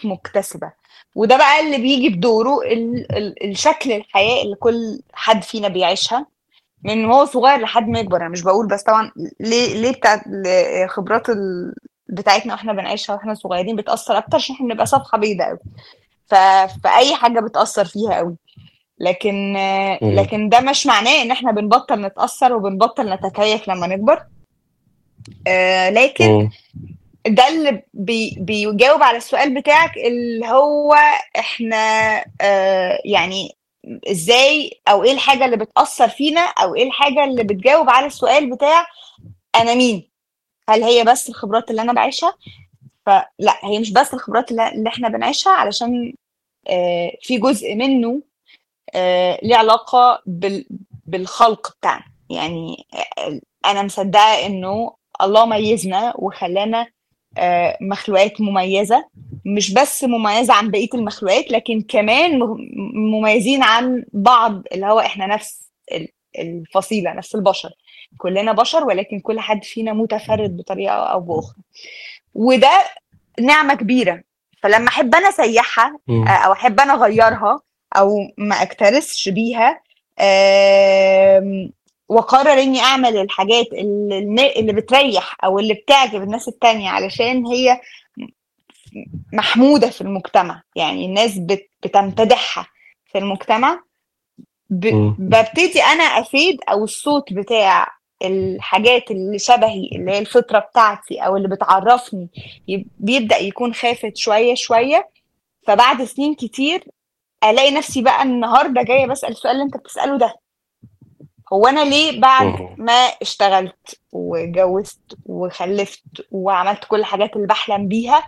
مش مكتسبة وده بقى اللي بيجي بدوره ال ال الشكل الحياة اللي كل حد فينا بيعيشها من هو صغير لحد ما يكبر انا مش بقول بس طبعا ليه ليه بتاع خبرات ال... بتاعتنا واحنا بنعيشها واحنا صغيرين بتأثر اكتر عشان احنا بنبقى صفحة بيضاء قوي ف... فأي حاجة بتأثر فيها قوي لكن مم. لكن ده مش معناه ان احنا بنبطل نتأثر وبنبطل نتكيف لما نكبر آه لكن مم. ده اللي بي بيجاوب على السؤال بتاعك اللي هو احنا آه يعني ازاي او ايه الحاجة اللي بتأثر فينا او ايه الحاجة اللي بتجاوب على السؤال بتاع انا مين هل هي بس الخبرات اللي انا بعيشها فلا هي مش بس الخبرات اللي اللي احنا بنعيشها علشان آه في جزء منه آه ليه علاقة بال بالخلق بتاعنا يعني آه، انا مصدقة انه الله ميزنا وخلانا آه، مخلوقات مميزة مش بس مميزة عن بقية المخلوقات لكن كمان م- مميزين عن بعض اللي هو احنا نفس ال- الفصيلة نفس البشر كلنا بشر ولكن كل حد فينا متفرد بطريقة أو بأخرى وده نعمة كبيرة فلما أحب أنا أسيحها مم. او احب انا اغيرها او ما اكترثش بيها آم، واقرر اني اعمل الحاجات اللي, النا- اللي بتريح او اللي بتعجب الناس التانية علشان هي محمودة في المجتمع يعني الناس بت- بتمتدحها في المجتمع ب- مم. ببتدي انا افيد او الصوت بتاع الحاجات اللي شبهي اللي هي الفطرة بتاعتي او اللي بتعرفني يب- بيبدأ يكون خافت شوية شوية فبعد سنين كتير الاقي نفسي بقى النهارده جايه بسال السؤال اللي انت بتساله ده هو انا ليه بعد مم. ما اشتغلت وجوزت وخلفت وعملت كل الحاجات اللي بحلم بيها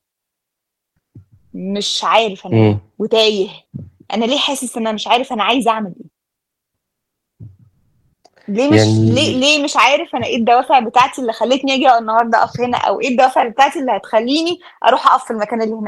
مش عارف انا مم. مين وتايه انا ليه حاسس ان انا مش عارف انا عايزه اعمل ايه ليه مش يعني- ليه ليه مش عارف انا ايه الدوافع بتاعتي اللي خلتني اجي النهارده اقف هنا او ايه الدوافع بتاعتي اللي هتخليني اروح اقف في المكان اللي هناك